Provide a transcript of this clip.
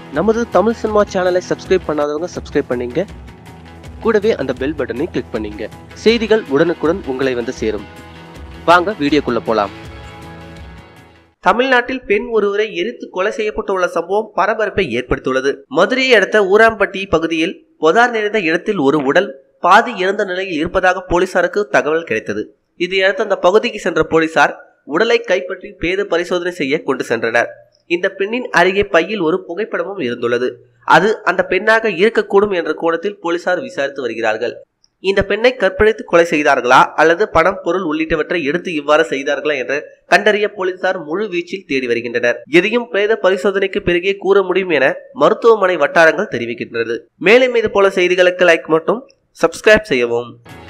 நமது தமிழ் சினிமா சேனலை சப்ஸ்கிரைப் பண்ணாதவங்க சப்ஸ்கிரைப் பண்ணீங்க கூடவே அந்த பெல் பட்டனை கிளிக் பண்ணீங்க செய்திகள் உடனுக்குடன் உங்களை வந்து சேரும் வாங்க வீடியோக்குள்ள போலாம் தமிழ்நாட்டில் பெண் ஒருவரை எரித்து கொலை செய்யப்பட்டுள்ள சம்பவம் பரபரப்பை ஏற்படுத்தியுள்ளது மதுரையை அடுத்த ஊராம்பட்டி பகுதியில் புதார் நிறைந்த இடத்தில் ஒரு உடல் பாதி இறந்த நிலையில் இருப்பதாக போலீசாருக்கு தகவல் கிடைத்தது இதையடுத்து அந்த பகுதிக்கு சென்ற போலீசார் உடலை கைப்பற்றி பிரேத பரிசோதனை செய்ய கொண்டு சென்றனர் இந்த பெண்ணின் அருகே பையில் ஒரு புகைப்படமும் இருந்துள்ளது அது அந்த பெண்ணாக இருக்கக்கூடும் என்ற கோணத்தில் போலீசார் விசாரித்து வருகிறார்கள் இந்த பெண்ணை கற்பழித்து கொலை செய்தார்களா அல்லது பணம் பொருள் உள்ளிட்டவற்றை எடுத்து இவ்வாறு செய்தார்களா என்று கண்டறிய போலீசார் முழு வீச்சில் தேடி வருகின்றனர் எதையும் பிரேத பரிசோதனைக்கு பிறகே கூற முடியும் என மருத்துவமனை வட்டாரங்கள் தெரிவிக்கின்றது மேலும் இது போல செய்திகளுக்கு லைக் மட்டும் சப்ஸ்கிரைப் செய்யவும்